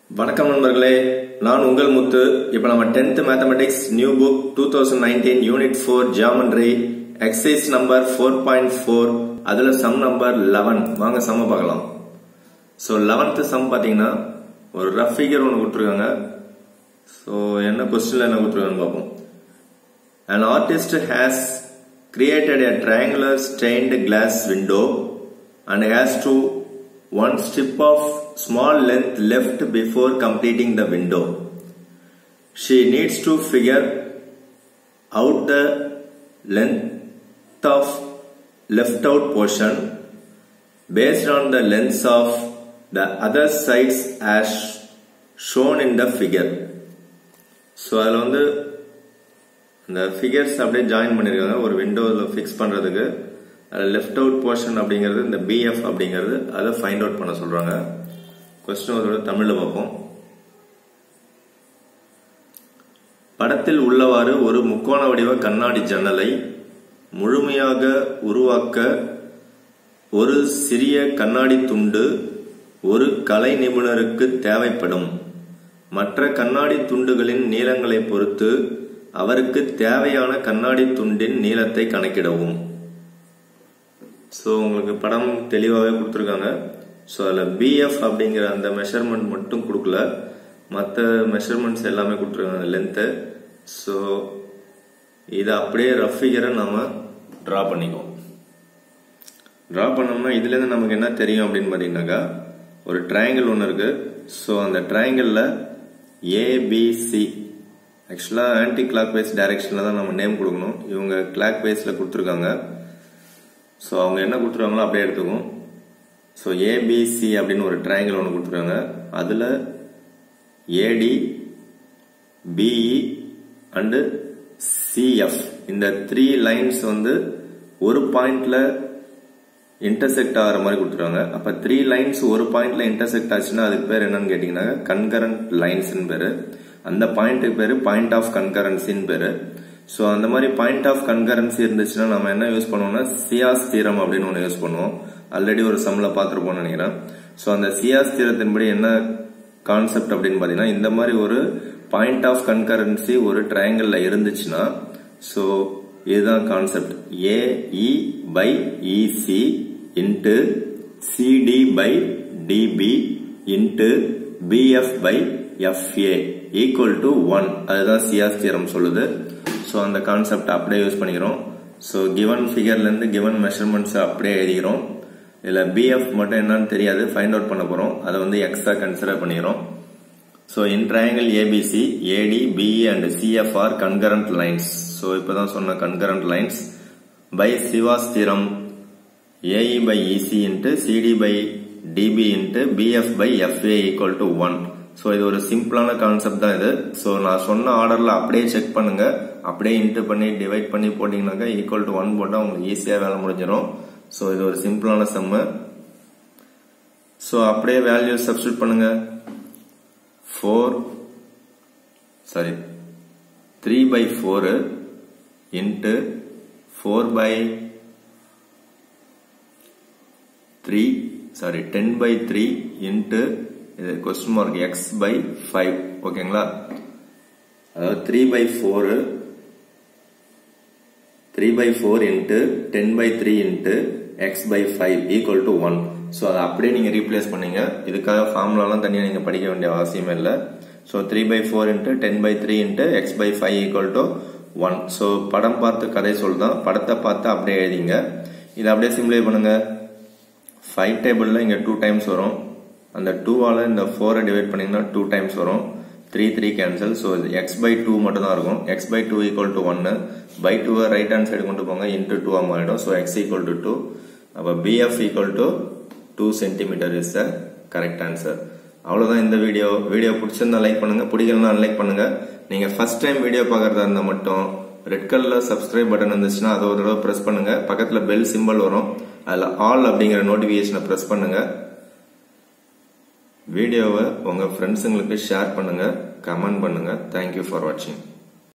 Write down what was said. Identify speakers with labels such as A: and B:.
A: வணக்கம் நண்பர்களே நான் உங்கள் முத்து இப்போ நம்ம tenth mathematics new book two thousand nineteen unit four geometry exercise number four point four அதுல சம் நம்பர் லெவன் வாங்க சம்ம பார்க்கலாம் ஸோ லெவன்த் சம் பார்த்தீங்கன்னா ஒரு ரஃப் ஃபிகர் ஒன்று கொடுத்துருக்காங்க ஸோ என்ன கொஸ்டின்ல என்ன கொடுத்துருக்காங்கன்னு பார்ப்போம் An artist has created a triangular stained glass window and has to one strip of small length left before completing the window. She needs to figure out the length of left out portion based on the lengths of the other sides as shown in the figure. So அதில் வந்து இந்த figures அப்படியே join பண்ணியிருக்காங்க ஒரு விண்டோவில் fix பண்ணுறதுக்கு அதில் left out portion அப்படிங்கிறது இந்த பிஎஃப் அப்படிங்கிறது அதை ஃபைண்ட் அவுட் பண்ண சொல்கிறாங்க கொஸ்டின் அதோட தமிழில் பார்ப்போம் படத்தில் உள்ளவாறு ஒரு முக்கோண வடிவ கண்ணாடி ஜன்னலை முழுமையாக உருவாக்க ஒரு சிறிய கண்ணாடி துண்டு ஒரு கலை நிபுணருக்கு தேவைப்படும் மற்ற கண்ணாடி துண்டுகளின் நீளங்களை பொறுத்து அவருக்கு தேவையான கண்ணாடி துண்டின் நீளத்தை கணக்கிடவும் ஸோ உங்களுக்கு படம் தெளிவாகவே கொடுத்துருக்காங்க ஸோ அதில் பிஎஃப் அப்படிங்கிற அந்த மெஷர்மெண்ட் மட்டும் கொடுக்கல மற்ற மெஷர்மெண்ட்ஸ் எல்லாமே கொடுத்துருக்காங்க லென்த்து ஸோ இதை அப்படியே ரஃப் ஃபிகரை நம்ம ட்ரா பண்ணிக்குவோம் ட்ரா பண்ணோம்னா இதுலேருந்து நமக்கு என்ன தெரியும் அப்படின்னு பார்த்தீங்கன்னாக்கா ஒரு ட்ரையாங்கிள் ஒன்று இருக்கு ஸோ அந்த ட்ரையாங்கிளில் ஏபிசி ஆக்சுவலாக ஆன்டி கிளாக் வைஸ் டைரக்ஷனில் தான் நம்ம நேம் கொடுக்கணும் இவங்க கிளாக் வைஸில் கொடுத்துருக்காங்க ஸோ அவங்க என்ன கொடுத்துருக்காங்களோ அப்படியே எடுத்துக்கும் ஸோ ஏபிசி அப்படின்னு ஒரு ட்ரையாங்கிள் ஒன்று கொடுத்துருக்காங்க அதில் ஏடி பிஇ அண்டு சிஎஃப் இந்த த்ரீ லைன்ஸ் வந்து ஒரு பாயிண்ட்ல இன்டர்செக்ட் ஆகிற மாதிரி கொடுத்துருவாங்க அப்போ த்ரீ லைன்ஸ் ஒரு பாயிண்ட்ல இன்டர்செக்ட் ஆச்சுன்னா அதுக்கு பேர் என்னன்னு கேட்டிங்கன்னா கன்கரண்ட் லைன்ஸ்னு பேர் அந்த பாயிண்ட்டுக்கு பேர் பாயிண்ட் ஆஃப் கன்கரன்சின்னு பேர் ஸோ அந்த மாதிரி பாயிண்ட் ஆஃப் கன்கரன்சி இருந்துச்சுன்னா நம்ம என்ன யூஸ் பண்ணுவோம்னா சியாஸ் தீரம் அப்படின்னு ஒன்று யூஸ் பண்ணுவோம் ஆல்ரெடி ஒரு சம்மில் பார்த்துருப்போம்னு நினைக்கிறேன் ஸோ அந்த சியாஸ் தீரத்தின்படி என்ன கான்செப்ட் அப்படின்னு பார்த்தீங்கன்னா இந்த மாதிரி ஒரு பாயிண்ட் ஆஃப் கன்கரன்சி ஒரு ட்ரையாங்கிளில் இருந்துச்சுன்னா ஸோ இதுதான் concept AE by EC into CD by DB into BF by FA equal to one அதுதான் சியாஸ் தியரம் சொல்லுது ஸோ அந்த கான்செப்ட் அப்படியே யூஸ் பண்ணிக்கிறோம் ஸோ கிவன் ஃபிகர்லேருந்து கிவன் மெஷர்மெண்ட்ஸ் அப்படியே எழுதிக்கிறோம் இதில் பிஎஃப் மட்டும் என்னன்னு தெரியாது ஃபைண்ட் அவுட் பண்ண போகிறோம் அதை வந்து எக்ஸ்ட்ரா கன்சிடர் பண்ணிக்கிறோம் so in triangle ABC AD BE and CF are concurrent lines so இப்போதான் சொன்ன concurrent lines by Ceva's theorem AE by EC into CD by DB into BF by FA equal to one so இது ஒரு சிம்பிளான concept தான் இது so நான் சொன்ன ஆர்டரில் அப்படியே செக் பண்ணுங்க அப்படியே இன்ட்டு பண்ணி டிவைட் பண்ணி போட்டிங்கனாக்கா ஈக்குவல் டு ஒன் போட்டால் உங்களுக்கு ஈஸியாக வேலை முடிஞ்சிடும் ஸோ இது ஒரு சிம்பிளான செம்மு ஸோ அப்படியே வேல்யூ சப்ஸ்டியூட் பண்ணுங்க four sorry three by four into four by three sorry ten by three into இது question mark X by five ஓகேங்களா அதாவது three by four three by four into ten by three into X by five equal to one so அதை அப்படியே நீங்கள் replace பண்ணீங்க இதுக்காக ஃபார்முலாலாம் தனியாக நீங்கள் படிக்க வேண்டிய அவசியமே இல்லை so three by four into ten by three into X by five equal to one so படம் பார்த்து கதை சொல் தான் படத்தை பார்த்து அப்படியே எழுதிங்க இதை அப்படியே சிம்ப்ளை பண்ணுங்க ஃபைவ் டேபிளில் இங்கே டூ டைம்ஸ் வரும் அந்த டூவால் இந்த ஃபோரை டிவைட் பண்ணிங்கன்னா டூ டைம்ஸ் வரும் three three cancel so X by two மட்டும் தான் இருக்கும் X by two equal to ஒன்னு பை டூவை ரைட் ஹேண்ட் சைடு கொண்டு போங்க இன்ட்டு டூவாக மாறிடும் so X equal to two அப்போ BF equal to two centimetre is the correct answer அவ்வளோதான் இந்த வீடியோ வீடியோ பிடிச்சிருந்தா லைக் பண்ணுங்க பிடிக்கலனா அன்லைக் பண்ணுங்க நீங்க ஃபர்ஸ்ட் டைம் வீடியோ பார்க்கறதா இருந்தா மட்டும் ரெட் கலர்ல சப்ஸ்கிரைப் பட்டன் இருந்துச்சுன்னா அதை ஒரு தடவை ப்ரெஸ் பண்ணுங்க பக்கத்துல பெல் சிம்பிள் வரும் அதில் ஆல் அப்படிங்கிற நோட்டிஃபிகேஷனை ப்ரெஸ் பண்ணுங்க வீடியோவை உங்க ஃப்ரெண்ட்ஸுங்களுக்கு ஷேர் பண்ணுங்க கமெண்ட் பண்ணுங்க தேங்க்யூ ஃபார் வாட்சிங்